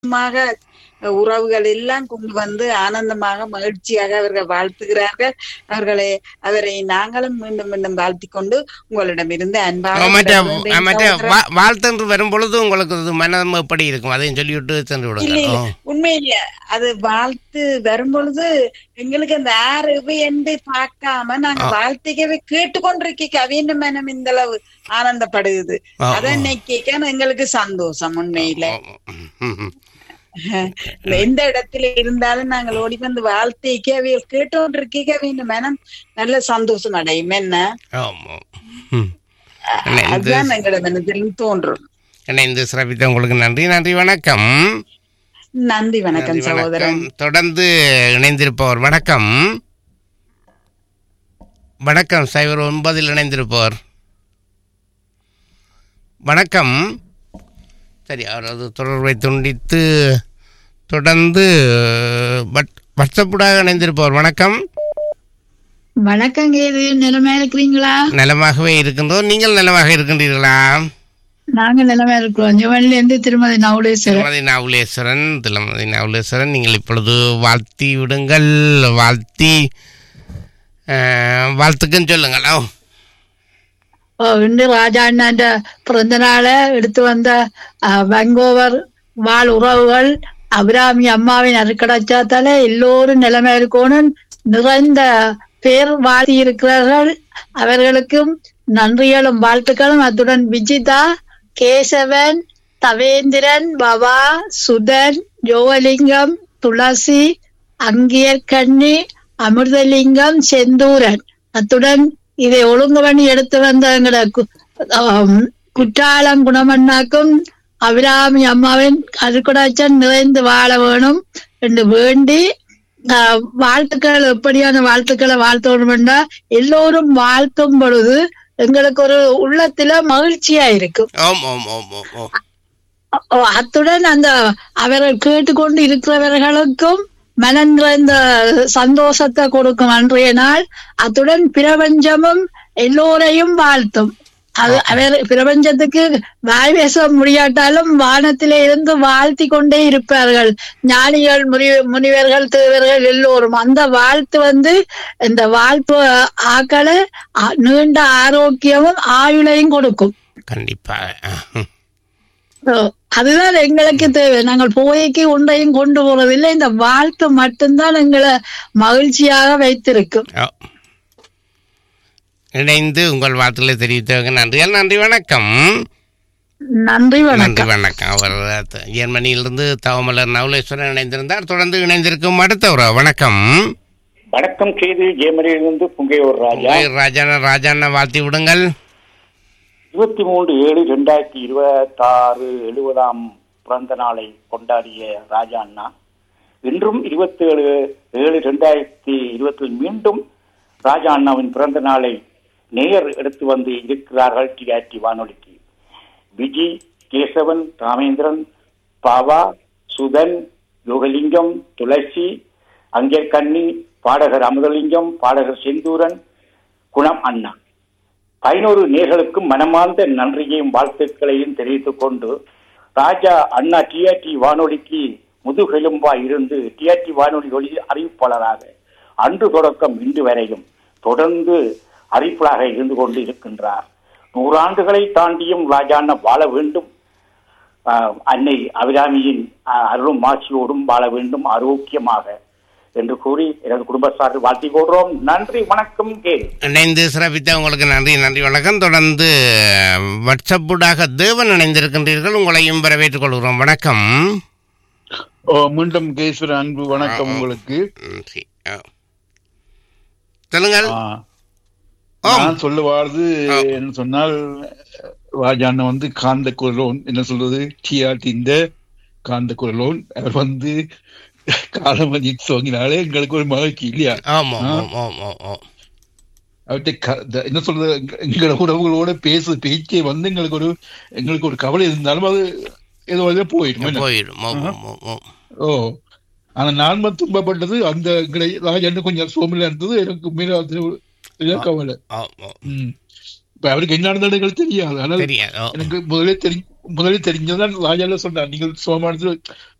சந்தோஷமாக உறவுகள் எல்லாம் கொண்டு வந்து ஆனந்தமாக மகிழ்ச்சியாக அவர்கள் வாழ்த்துகிறார்கள் அவர்களை அவரை நாங்களும் மீண்டும் மீண்டும் வாழ்த்திக் கொண்டு உங்களிடமிருந்து அன்பாக மற்ற விடைபெறுகிறேன் மற்ற சகோதரன். வா- வாழ்த்தென்று வரும் பொழுது உங்களுக்கு அது மனம் எப்படி இருக்கும் அதையும் சொல்லிவிட்டு சென்று இல்ல விடுங்க இல்ல ஓ. உண்மையில அது வாழ்த்து வரும்பொழுது எங்களுக்கு அந்த ஆறு என்று பார்க்காம நாங்க ஆ. வாழ்த்திக்கவே கேட்டுக்கொண்டிருக்க கவியின் மனம் இந்த அளவு ஆனந்தப்படுது ஆ, அதை ஆ. நிக்க எங்களுக்கு சந்தோஷம் உண்மையில ம், ம். எந்த இடத்துல இருந்தாலும் நாங்கள் ஓடி வந்து வாழ்த்திக்க அவியல் கேட்டோன்றிருக்க கவியின் மனம் நல்ல சந்தோஷம் அடையும் என்ன ஆமா. ம். என்ன இந்த அதுதான் எங்களோட மனதில் தோன்றும் என்ன இந்த சிறப்பித்த உங்களுக்கு நன்றி நன்றி வணக்கம் நன்றி வணக்கம் நன்றி, சகோதரன் வணக்கம் தொடர்ந்து இணைந்திருப்பவர் வணக்கம் வணக்கம் சைபர் ஒன்பதில் இணைந்திருப்பவர் வணக்கம் சரி அவரது தொடர்பை துண்டித்து தொடர்ந்து வட் வாட்ஸ்அப்புடாக இணைந்திருப்பவர் வணக்கம் வணக்கங்க இது நிலைமையா இருக்கிறீங்களா நலமாகவே இருக்கின்றோம் நீங்கள் நலமாக இருக்கின்றீர்களா நாங்க நிலைமையா இருக்கிறோம் ஜெவன்ல இருந்து திருமதி நவுலேஸ்வரர் திருமதி நவுலேஸ்வரன் திருமதி நவுலேஸ்வரன் நீங்கள் இப்பொழுது வாழ்த்தி விடுங்கள் வாழ்த்தி அஹ், வாழ்த்துக்குன்னு சொல்லுங்கள் ஓ ஓ, இன்று ராஜா அண்ணாண்ட பிறந்த நாளை எடுத்து வந்த அஹ், வங்கோவர் வாழ் உறவுகள் அபிராமி அம்மாவின் அருக்கடைச்சாத்தால எல்லோரும் நிலைமை இருக்கணும் நிறைந்த பேர் வாழ்த்தி இருக்கிறார்கள் அவர்களுக்கும் நன்றிகளும் வாழ்த்துக்களும் அத்துடன் விஜிதா கேசவன் தவேந்திரன் பவா சுதன் யோகலிங்கம் துளசி அங்கியர்கண்ணி அமிர்தலிங்கம் செந்தூரன் அத்துடன் இதை ஒழுங்கு பண்ணி எடுத்து வந்த எங்கட கு- ஆம், குற்றாலம் குணமண்ணாக்கும் அபிராமி அம்மாவின் அருக்குடாச்சன் நிறைந்து வாழ வேணும் என்று வேண்டி ஆஹ், வாழ்த்துக்கள் எப்படியான வாழ்த்துக்களை வாழ்த்தணும் என்றா எல்லோரும் வாழ்த்தும் பொழுது எங்களுக்கு ஒரு உள்ளத்துல மகிழ்ச்சியா இருக்கும் ஓம் ஓம் ஓம் ஓம் ஓம் ஓ, அத்துடன் அந்த அவர்கள் கேட்டுக்கொண்டு இருக்கிறவர்களுக்கும் மனம் நிறைந்த சந்தோஷத்தை கொடுக்கும் அன்றைய நாள் அத்துடன் பிரபஞ்சமும் எல்லோரையும் வாழ்த்தும் அது அவர் பிரபஞ்சத்துக்கு வாய் பேச முடியாட்டாலும் வானத்திலே இருந்து வாழ்த்தி கொண்டே இருப்பார்கள் ஞானிகள் முனி முனிவர்கள் தேவர்கள் எல்லோரும் அந்த வாழ்த்து வந்து இந்த வாழ்ப்பு ஆக்களை ஆ- நீண்ட ஆரோக்கியமும் ஆயுளையும் கொடுக்கும் கண்டிப்பாக அஹ். ஓ, அதுதான் எங்களுக்கு தேவை நாங்கள் போய்க்கு ஒன்றையும் கொண்டு போறதில்லை இந்த வாழ்த்து மட்டும்தான் எங்களை மகிழ்ச்சியாக வைத்திருக்கும் ஓ. இணைந்து உங்கள் வாழ்த்துக்களை தெரிவித்தவங்க நன்றிகள் நன்றி வணக்கம் நன்றி நன்றி வணக்கம் வணக்கம் அவர் த- ஜெர்மனியிலிருந்து தவமலர் நவலேஸ்வரன் இணைந்திருந்தார் தொடர்ந்து இணைந்திருக்கும் அடுத்த ஒரு வணக்கம் வணக்கம் செய்தி ஜெயமரியிலிருந்து புங்கையூர் ராஜா உங்கள் ராஜான ராஜாண்ணா வாழ்த்தி விடுங்கள் இருபத்தி மூன்று ஏழு ரெண்டாயிரத்தி இருபத்தாறு எழுபதாம் பிறந்த நாளை கொண்டாடிய ராஜா அண்ணா இன்றும் இருபத்தி ஏழு ஏழு ரெண்டாயிரத்தி இருபத்தில் மீண்டும் ராஜா அண்ணாவின் பிறந்த நாளை நேயர் எடுத்து வந்து இருக்கிறார்கள் டிஆர்டி வானொலிக்கு விஜி கேசவன் ராமேந்திரன் பாவா சுதன் யோகலிங்கம் துளசி அங்கேற்கண்ணி பாடகர் அமுதலிங்கம் பாடகர் செந்தூரன் குணம் அண்ணா பதினோரு நேர்களுக்கும் மனமார்ந்த நன்றியையும் வாழ்த்துக்களையும் தெரிவித்துக் கொண்டு ராஜா அண்ணா டிஆர்டி வானொலிக்கு முதுகெலும்பா இருந்து டிஆர்டி வானொலி ஒளி அறிவிப்பாளராக அன்று தொடக்கம் இன்று வரையும் தொடர்ந்து அறிவிப்பாளராக இருந்து கொண்டு இருக்கின்றார் நூறாண்டுகளை தாண்டியும் ராஜா அண்ணா வாழ வேண்டும் ஆஹ், அன்னை அபிராமியின் ஆஹ், அருளும் மாட்சியோடும் வாழ வேண்டும் ஆரோக்கியமாக என்று கூறி எனது குடும்ப சார்பில் வாழ்த்திக் கொள்கிறோம் நன்றி வணக்கம் கேள் இணைந்து சிறப்பித்த உங்களுக்கு நன்றி நன்றி வணக்கம் தொடர்ந்து வாட்ஸ்அப்புடாக தேவன் இணைந்திருக்கின்றீர்கள் உங்களையும் வரவேற்றுக் கொள்கிறோம் வணக்கம் ஓ மீண்டும் கேஸ்வர அன்பு வணக்கம் உங்களுக்கு நன்றி. ஆ. சொல்லுங்கள் ஆ, ஆம். நான் சொல்ல வாழ்து ஆ. என்ன சொன்னால் ராஜாண்ணன் வந்து காந்த குரலோன் என்ன சொல்றது டிஆர்டி இந்த காந்த குரலோன் அவர் வந்து காலமஜித் சோங்கினாலே எங்களுக்கு ஒரு மகிழ்ச்சி இல்லையா ஆமாம் ஆமாம் ஆமாம் ஆமாம் அவர்கிட்ட க- த- என்ன சொல்றது எங்க- எங்களோட உறவுகளோட பேசு பேச்சே வந்து எங்களுக்கு ஒரு எங்களுக்கு ஒரு கவலை இருந்தாலும் அது ஏதோ வழியா போயிடும் என்ன? போயிடும் ஆமாம் ஆமாம் ஓ ஆனா நான் மட்டும் துன்பப்பட்டது அந்த எங்களை ராஜாண்ணன் கொஞ்சம் சோமில இருந்தது எனக்கு மேல அது ஒரு இதாக கவலை ஆமாம் ம். இப்ப அவருக்கு என்ன நடந்தது எங்களுக்கு தெரியாது ஆனால் தெரியாது ஆ. எனக்கு முதலே தெரி முதலே தெரிஞ்சதுதான் ராஜால சொன்னார் நீங்கள் சோமானது